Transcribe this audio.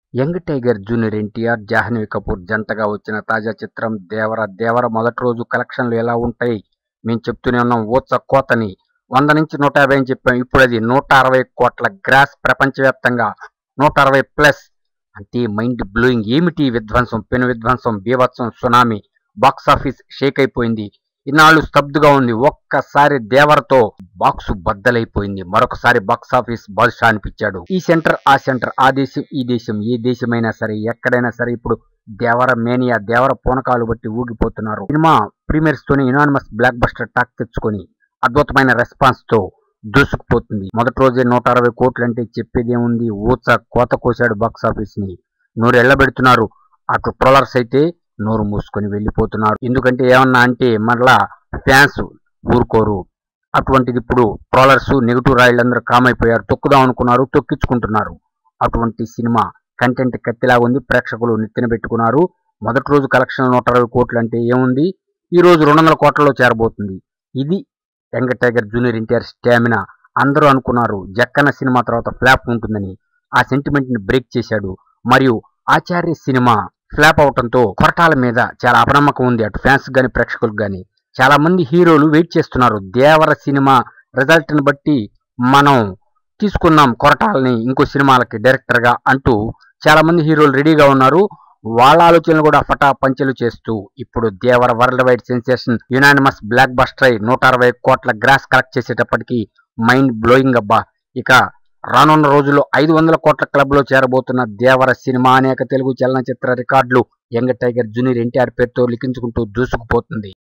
young tiger junior NTR Janhvi Kapoor జంటగా వచ్చిన తాజా చిత్రం దేవర దేవర మొదటి రోజు కలెక్షన్లు ఎలా ఉంటాయి మేము చెప్తూనే ఉన్నాం ఊచ కోతని వంద నుంచి నూట యాభై అని చెప్పాం ఇప్పుడు అది నూట అరవై కోట్ల గ్రాస్ ప్రపంచవ్యాప్తంగా నూట అరవై ప్లస్ అంటే మైండ్ బ్లోయింగ్ ఏమిటి ఈ విధ్వంసం పెను విధ్వంసం బీభత్సం సునామీ బాక్స్ ఆఫీస్ షేక్ అయిపోయింది ఇన్నాళ్ళు స్తబ్దుగా ఉంది ఒక్కసారి దేవరతో బాక్స్ బద్దలైపోయింది మరొకసారి బాక్స్ ఆఫీస్ బాద్షా అనిపించాడు ఈ సెంటర్ ఆ సెంటర్ ఆ దేశం ఈ దేశం ఏ దేశమైనా సరే ఎక్కడైనా సరే ఇప్పుడు దేవర మేనియా దేవర పూనకాలు బట్టి ఊగిపోతున్నారు సినిమా ప్రీమియర్స్ తోనే యునానిమస్ బ్లాక్ బస్టర్ టాక్ తెచ్చుకొని అద్భుతమైన రెస్పాన్స్ తో దూసుకుపోతుంది మొదటి రోజే నూట అరవై కోట్లు అంటే చెప్పేది ఏముంది ఊచ కోత కోసాడు బాక్స్ ఆఫీస్ ని నూరు ఎళ్ళబెడుతున్నారు అటు ట్రోలర్స్ అయితే నోరు మూసుకొని వెళ్ళిపోతున్నారు ఎందుకంటే ఏమన్నా అంటే మరలా ఫ్యాన్స్ ఊరుకోరు అటువంటిది ఇప్పుడు ట్రోలర్స్ నెగిటివ్ రాయిలందరూ కామైపోయారు తొక్కుదాం అనుకున్నారు తొక్కించుకుంటున్నారు అటువంటి సినిమా కంటెంట్ కత్తిలాగా ఉంది ప్రేక్షకులు నెత్తిన పెట్టుకున్నారు మొదటి రోజు కలెక్షన్ నూట అరవై కోట్లు అంటే ఏముంది ఈ రోజు రెండు వందల కోట్లలో చేరబోతుంది ఇది young tiger junior NTR stamina అందరూ అనుకున్నారు జక్కన్న సినిమా తర్వాత ఫ్లాప్ ఉంటుందని ఆ సెంటిమెంట్ ని బ్రేక్ చేశాడు మరియు ఆచార్య సినిమా ఫ్లాప్ అవటంతో కొరటాల మీద చాలా అపనమ్మకం ఉంది అటు ఫ్యాన్స్ గాని ప్రేక్షకులకు గాని చాలా మంది హీరోలు వెయిట్ చేస్తున్నారు దేవర సినిమా రిజల్ట్ ని బట్టి మనం తీసుకున్నాం కొరటాలని ఇంకో సినిమాలకి డైరెక్టర్ గా అంటూ చాలా మంది హీరోలు రెడీగా ఉన్నారు వాళ్ళ ఆలోచనలు కూడా ఫటా పంచెలు చేస్తూ ఇప్పుడు Devara world wide sensation unanimous blockbuster అయి నూట అరవై కోట్ల గ్రాస్ కలెక్ట్ చేసేటప్పటికి మైండ్ బ్లోయింగ్ అబ్బా ఇక రానున్న రోజుల్లో ఐదు వందల కోట్ల క్లబ్ లో చేరబోతున్న దేవర సినిమా అనేక తెలుగు చలనచిత్ర రికార్డులు యంగ్ టైగర్ జూనియర్ ఎన్టీఆర్ పేరుతో లిఖించుకుంటూ దూసుకుపోతుంది